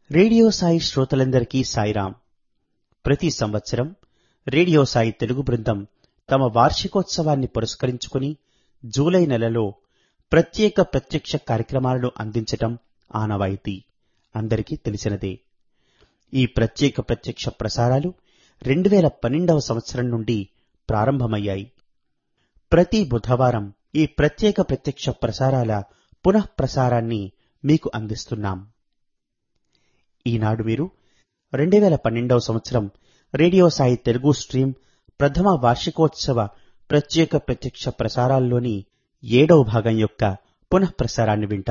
radio Sai శ్రోతలందరికీ సాయిరాం ప్రతి సంవత్సరం రేడియో సాయి తెలుగు బృందం తమ వార్షికోత్సవాన్ని పురస్కరించుకుని జూలై నెలలో ప్రత్యేక ప్రత్యక్ష కార్యక్రమాలను అందించటం ఆనవాయితీ అందరికీ తెలిసినదే ఈ ప్రత్యేక ప్రత్యక్ష ప్రసారాలు రెండు వేల పన్నెండవ సంవత్సరం నుండి ప్రారంభమయ్యాయి ప్రతి బుధవారం ఈ ప్రత్యేక ప్రత్యక్ష ప్రసారాల పునః ప్రసారాన్ని మీకు అందిస్తున్నాం ఈనాడు మీరు రెండు వేల పన్నెండవ సంవత్సరం రేడియో సాయి తెలుగు స్ట్రీమ్ ప్రథమ వార్షికోత్సవ ప్రత్యేక ప్రత్యక్ష ప్రసారాల్లోని ఏడవ భాగం యొక్క పునః ప్రసారాన్ని వింటారు